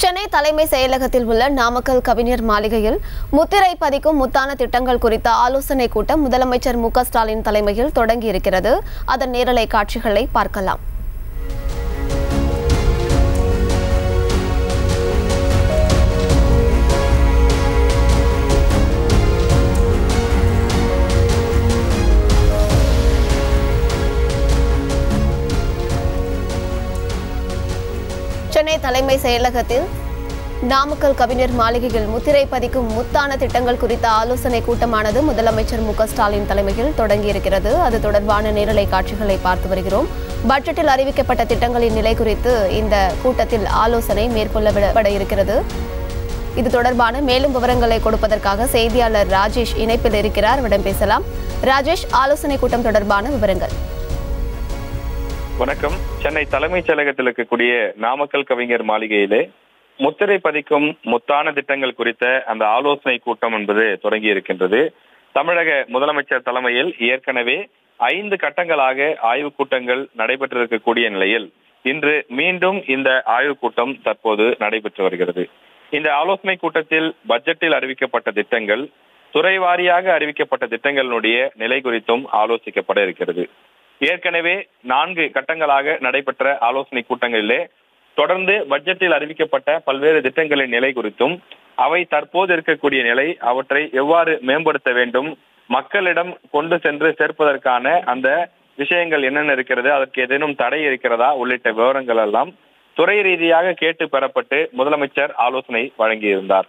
சென்னை தலைமை செயலகத்தில் உள்ள நாமக்கல் கவிஞர் மாளிகையில் முத்திரை பதிக்கும் முத்தான திட்டங்கள் குறித்த ஆலோசனை கூட்டம் முதலமைச்சர் மு க ஸ்டாலின் தலைமையில் தொடங்கியிருக்கிறது அதன் நேரலை காட்சிகளை பார்க்கலாம் சென்னை தலைமை செயலகத்தில் நாமக்கல் கவிஞர் மாளிகையில் முத்திரை பதிக்கும் முத்தான திட்டங்கள் குறித்த ஆலோசனை கூட்டமானது முதலமைச்சர் மு க ஸ்டாலின் தலைமையில் தொடங்கியிருக்கிறது அது தொடர்பான நேரலை காட்சிகளை பார்த்து வருகிறோம் பட்ஜெட்டில் அறிவிக்கப்பட்ட திட்டங்களின் நிலை குறித்து இந்த கூட்டத்தில் ஆலோசனை மேற்கொள்ளப்பட இருக்கிறது இது தொடர்பான மேலும் விவரங்களை கொடுப்பதற்காக செய்தியாளர் ராஜேஷ் இணைப்பில் இருக்கிறார் அவரிடம் பேசலாம் ராஜேஷ் ஆலோசனை கூட்டம் தொடர்பான விவரங்கள் வணக்கம் சென்னை தலைமைச் செயலகத்தில் இருக்கக்கூடிய நாமக்கல் கவிஞர் மாளிகையிலே முத்திரை பதிக்கும் முத்தான திட்டங்கள் குறித்த அந்த ஆலோசனை கூட்டம் என்பது தொடங்கி இருக்கின்றது தமிழக முதலமைச்சர் தலைமையில் ஏற்கனவே ஐந்து கட்டங்களாக ஆய்வுக் கூட்டங்கள் நடைபெற்றிருக்கக்கூடிய நிலையில் இன்று மீண்டும் இந்த ஆய்வுக் கூட்டம் தற்போது நடைபெற்று வருகிறது இந்த ஆலோசனை கூட்டத்தில் பட்ஜெட்டில் அறிவிக்கப்பட்ட திட்டங்கள் துறை வாரியாக அறிவிக்கப்பட்ட திட்டங்களினுடைய நிலை குறித்தும் ஆலோசிக்கப்பட இருக்கிறது ஏற்கனவே நான்கு கட்டங்களாக நடைபெற்ற ஆலோசனை கூட்டங்களிலே தொடர்ந்து பட்ஜெட்டில் அறிவிக்கப்பட்ட பல்வேறு திட்டங்களின் நிலை குறித்தும் அவை தற்போது இருக்கக்கூடிய நிலை அவற்றை எவ்வாறு மேம்படுத்த வேண்டும் மக்களிடம் கொண்டு சென்று சேர்ப்பதற்கான அந்த விஷயங்கள் என்னென்ன இருக்கிறது அதற்கு ஏதேனும் தடை இருக்கிறதா உள்ளிட்ட விவரங்கள் எல்லாம் துறை ரீதியாக கேட்டு பெறப்பட்டு முதலமைச்சர் ஆலோசனை வழங்கியிருந்தார்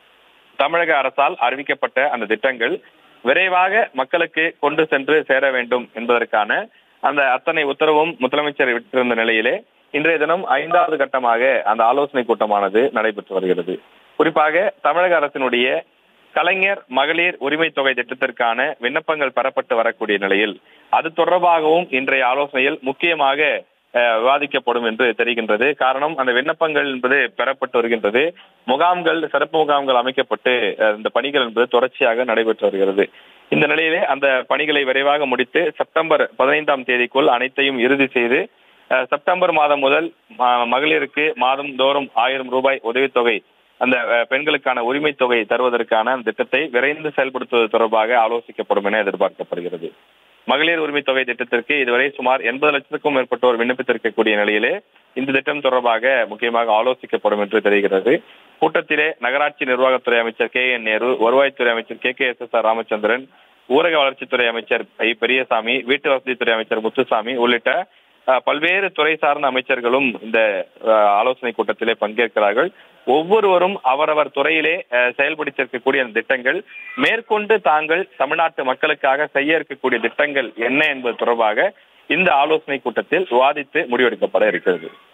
தமிழக அரசால் அறிவிக்கப்பட்ட அந்த திட்டங்கள் விரைவாக மக்களுக்கு கொண்டு சென்று சேர வேண்டும் என்பதற்கான அந்த அத்தனை உத்தரவும் முதலமைச்சர் விட்டிருந்த நிலையிலே இன்றைய தினம் ஐந்தாவது கட்டமாக அந்த ஆலோசனை கூட்டமானது நடைபெற்று வருகிறது குறிப்பாக தமிழக அரசினுடைய கலைஞர் மகளிர் உரிமை தொகை திட்டத்திற்கான விண்ணப்பங்கள் பெறப்பட்டு வரக்கூடிய நிலையில் அது தொடர்பாகவும் இன்றைய ஆலோசனையில் முக்கியமாக அஹ், விவாதிக்கப்படும் என்று தெரிகின்றது காரணம் அந்த விண்ணப்பங்கள் என்பது பெறப்பட்டு வருகின்றது முகாம்கள் சிறப்பு முகாம்கள் அமைக்கப்பட்டு அஹ், இந்த பணிகள் என்பது தொடர்ச்சியாக நடைபெற்று வருகிறது இந்த நிலையிலே அந்த பணிகளை விரைவாக முடித்து செப்டம்பர் பதினைந்தாம் தேதிக்குள் அனைத்தையும் இறுதி செய்து அஹ், செப்டம்பர் மாதம் முதல் ம- மகளிருக்கு மாதம் தோறும் ஆயிரம் ரூபாய் உதவித்தொகை அந்த அஹ், பெண்களுக்கான உரிமை தொகை தருவதற்கான அந்த திட்டத்தை விரைந்து செயல்படுத்துவது தொடர்பாக ஆலோசிக்கப்படும் என எதிர்பார்க்கப்படுகிறது மகளிர் உரிமை தொகை திட்டத்திற்கு இதுவரை சுமார் எண்பது லட்சத்துக்கும் மேற்பட்டோர் விண்ணப்பித்திருக்கக்கூடிய நிலையிலே இந்த திட்டம் தொடர்பாக முக்கியமாக ஆலோசிக்கப்படும் என்று தெரிகிறது கூட்டத்திலே நகராட்சி நிர்வாகத்துறை அமைச்சர் கே என் நேரு வருவாய்த்துறை அமைச்சர் K K S S R Ramachandran ஊரக வளர்ச்சித்துறை அமைச்சர் ஐ பெரியசாமி வீட்டு வசதித்துறை அமைச்சர் முத்துசாமி உள்ளிட்ட அஹ், பல்வேறு துறை சார்ந்த அமைச்சர்களும் இந்த அஹ், ஆலோசனை கூட்டத்திலே பங்கேற்கிறார்கள் ஒவ்வொருவரும் அவரவர் துறையிலே அஹ், செயல்படுத்தியிருக்கக்கூடிய அந்த திட்டங்கள் மேற்கொண்டு தாங்கள் தமிழ்நாட்டு மக்களுக்காக செய்ய இருக்கக்கூடிய திட்டங்கள் என்ன என்பது தொடர்பாக இந்த ஆலோசனை கூட்டத்தில் விவாதித்து முடிவெடுக்கப்பட இருக்கிறது